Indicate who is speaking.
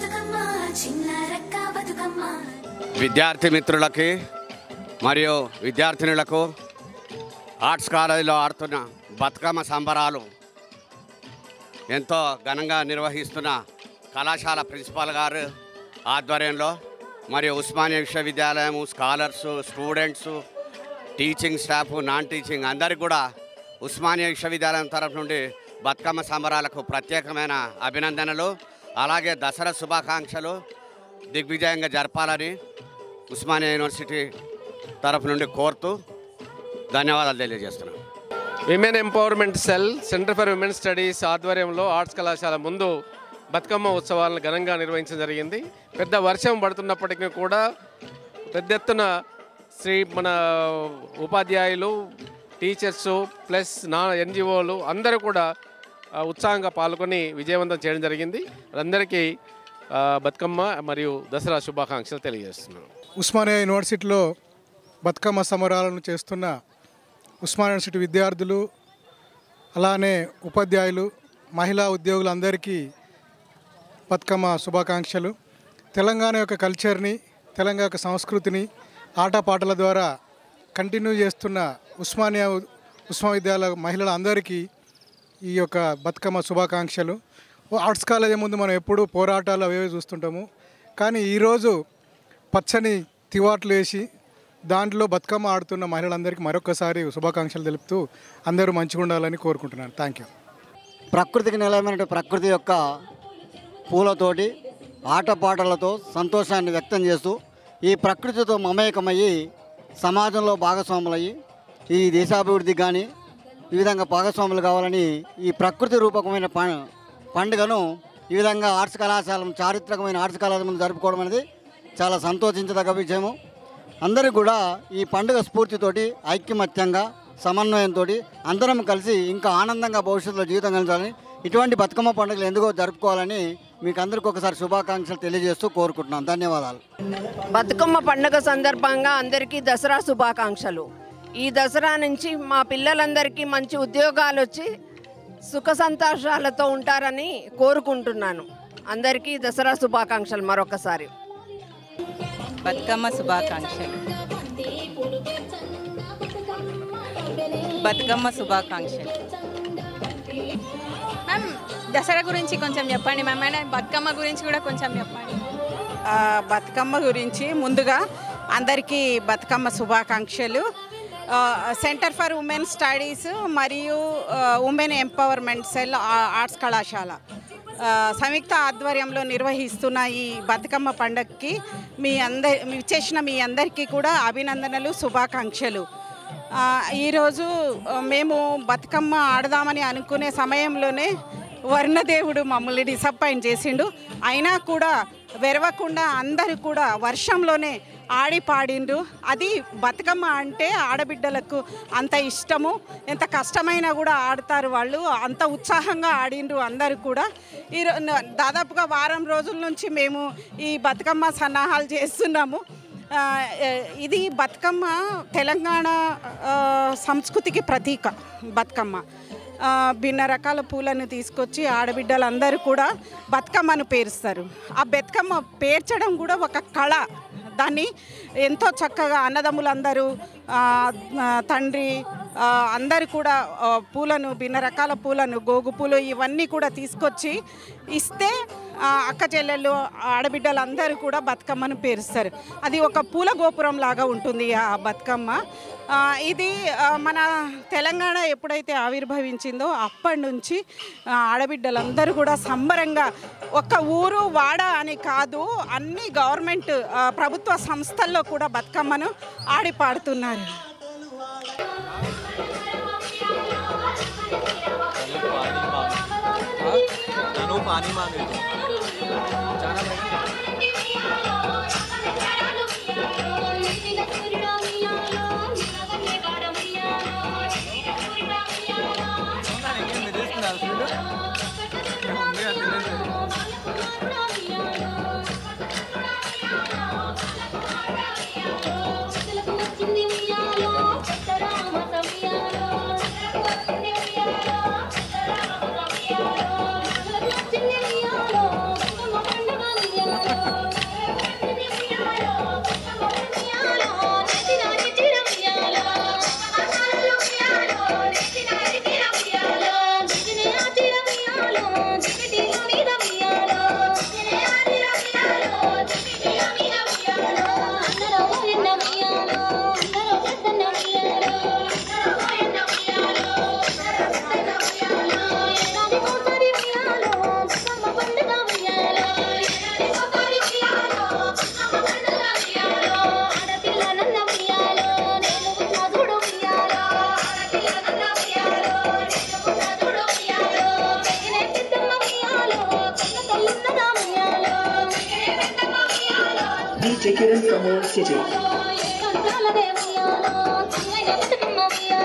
Speaker 1: బతుకమ్మ చిన్నారక్క బతుకమ్మ
Speaker 2: విద్యార్థి మిత్రులకి మరియు విద్యార్థినులకు ఆర్ట్స్ కాలేజీలో ఆడుతున్న బతుకమ్మ సంబరాలు ఎంతో ఘనంగా నిర్వహిస్తున్న కళాశాల ప్రిన్సిపాల్ గారు ఆధ్వర్యంలో మరియు ఉస్మానియా విశ్వవిద్యాలయం scholars students teaching staff non teaching అందరికి కూడా ఉస్మానియా విశ్వవిద్యాలయం తరఫు నుండి బతుకమ్మ సంబరాలకు ప్రత్యేకమైన అభినందనలు అలాగే దసరా శుభాకాంక్షలు దిగ్విజయంగా జరపాలని ఉస్మానియా యూనివర్సిటీ తరఫు నుండి కోరుతూ ధన్యవాదాలు తెలియజేస్తున్నాను
Speaker 3: women empowerment cell centre for women studies ఆధ్వర్యంలో ఆర్ట్స్ కళాశాల ముందు బతుకమ్మ ఉత్సవాలను ఘనంగా నిర్వహించడం జరిగింది పెద్ద వర్షం పడుతున్నప్పటికీ కూడా పెద్ద ఎత్తున శ్రీ మన ఉపాధ్యాయులు టీచర్స్ ప్లస్ నా ఎన్జిఓలు అందరూ కూడా ఆ, ఉత్సాహంగా పాల్గొని విజయవంతం చేయడం జరిగింది అందరికీ ఆ, బతుకమ్మ మరియు దసరా శుభాకాంక్షలు తెలియజేస్తున్నాను
Speaker 4: ఉస్మానియా యూనివర్సిటీలో బతుకమ్మ సమరాలను చేస్తున్న ఉస్మానియా యూనివర్సిటీ విద్యార్థులు అలానే ఉపాధ్యాయులు మహిళా ఉద్యోగులందరికీ బతుకమ్మ శుభాకాంక్షలు తెలంగాణ యొక్క కల్చర్ని తెలంగాణ యొక్క సంస్కృతిని ఆటపాటల ద్వారా కంటిన్యూ చేస్తున్న ఉస్మానియా విశ్వవిద్యాలయ మహిళలందరికీ ఈ యొక్క బతుకమ్మ శుభాకాంక్షలు ఆర్ట్స్ కాలేజీ ముందు మనం ఎప్పుడూ పోరాటాలు అవేవి చూస్తుంటాము కానీ ఈరోజు పచ్చని తివాట్లు వేసి దాంట్లో బతుకమ్మ ఆడుతున్న మహిళలందరికీ మరొకసారి శుభాకాంక్షలు తెలుపుతూ అందరూ మంచిగా ఉండాలని కోరుకుంటున్నాను థ్యాంక్ యూ
Speaker 5: ప్రకృతికి నిలయమైన ప్రకృతి యొక్క పూలతోటి ఆటపాటలతో సంతోషాన్ని వ్యక్తం చేస్తూ ఈ ప్రకృతితో మమేకమయ్యి సమాజంలో భాగస్వాములయ్యి ఈ దేశాభివృద్ధి కానీ ఈ విధంగా భాగస్వాములు కావాలని ఈ ప్రకృతి రూపకమైన ప- పండుగను ఈ విధంగా ఆర్ట్స్ కళాశాల చారిత్రకమైన ఆర్ట్స్ కళాశాల ముందు జరుపుకోవడం అనేది చాలా సంతోషించదగ్గ విషయము అందరూ కూడా ఈ పండుగ స్ఫూర్తితోటి ఐక్యమత్యంగా సమన్వయంతో అందరం కలిసి ఇంకా ఆనందంగా భవిష్యత్తులో జీవితం కలిసాలని ఇటువంటి బతుకమ్మ పండుగలు ఎందుకో జరుపుకోవాలని మీకు అందరికీ ఒకసారి శుభాకాంక్షలు తెలియజేస్తూ కోరుకుంటున్నాను ధన్యవాదాలు
Speaker 6: బతుకమ్మ పండుగ సందర్భంగా అందరికీ దసరా శుభాకాంక్షలు ఈ దసరా నుంచి మా పిల్లలందరికీ మంచి ఉద్యోగాలు వచ్చి సుఖ సంతోషాలతో ఉంటారని కోరుకుంటున్నాను అందరికీ దసరా శుభాకాంక్షలు మరొకసారి
Speaker 7: బతుకమ్మ శుభాకాంక్షలు బతుకమ్మ శుభాకాంక్షలు
Speaker 8: మ్యామ్ దసరా గురించి కొంచెం చెప్పండి మ్యామ్ అండ్ బతుకమ్మ గురించి కూడా కొంచెం చెప్పండి
Speaker 9: ఆ, బతుకమ్మ గురించి ముందుగా అందరికీ బతుకమ్మ శుభాకాంక్షలు ఆ, సెంటర్ ఫర్ ఉమెన్ స్టడీస్ మరియు ఆ, ఉమెన్ ఎంపవర్మెంట్ సెల్ ఆ- ఆర్ట్స్ కళాశాల ఆ, సంయుక్త ఆధ్వర్యంలో నిర్వహిస్తున్న ఈ బతుకమ్మ పండగకి మీ అందరి చేసిన మీ అందరికీ కూడా అభినందనలు శుభాకాంక్షలు ఆ, ఈరోజు ఆ, మేము బతుకమ్మ ఆడదామని అనుకునే సమయంలోనే వర్ణదేవుడు మమ్మల్ని డిసప్పాయింట్ చేసిండు అయినా కూడా వెరవకుండా అందరూ కూడా వర్షంలోనే ఆడి పాడిండ్రు అది బతుకమ్మ అంటే ఆడబిడ్డలకు అంత ఇష్టము ఎంత కష్టమైనా కూడా ఆడతారు వాళ్ళు అంత ఉత్సాహంగా ఆడిండ్రు అందరూ కూడా ఈ రో- దాదాపుగా వారం రోజుల నుంచి మేము ఈ బతుకమ్మ సన్నాహాలు చేస్తున్నాము ఆ, ఏ- ఇది బతుకమ్మ తెలంగాణ ఆ, సంస్కృతికి ప్రతీక బతుకమ్మ ఆ, భిన్న రకాల పూలను తీసుకొచ్చి ఆడబిడ్డలందరూ కూడా బతుకమ్మను పేరుస్తారు ఆ బతుకమ్మ పేర్చడం కూడా ఒక కళ దాన్ని ఎంతో చక్కగా అన్నదమ్ములందరూ ఆ, ఆ, తండ్రి ఆ, అందరు కూడా ఆ, పూలను భిన్న రకాల పూలను గోగు పూలు ఇవన్నీ కూడా తీసుకొచ్చి ఇస్తే ఆ, అక్క చెల్లెళ్ళు ఆడబిడ్డలు అందరూ కూడా బతుకమ్మను పేరుస్తారు అది ఒక పూల గోపురం లాగా ఉంటుంది ఆ బతుకమ్మ ఆ, ఇది ఆ, మన తెలంగాణ ఎప్పుడైతే ఆవిర్భవించిందో అప్పటి నుంచి ఆ, ఆడబిడ్డలందరూ కూడా సంబరంగా ఒక ఊరు వాడ అని కాదు అన్ని గవర్నమెంట్ ఆ, ప్రభుత్వ సంస్థల్లో కూడా బతుకమ్మను ఆడి పాడుతున్నారు
Speaker 1: ఉయ్యాలో
Speaker 10: DJ Kiran from our city.
Speaker 1: ఉయ్యాలో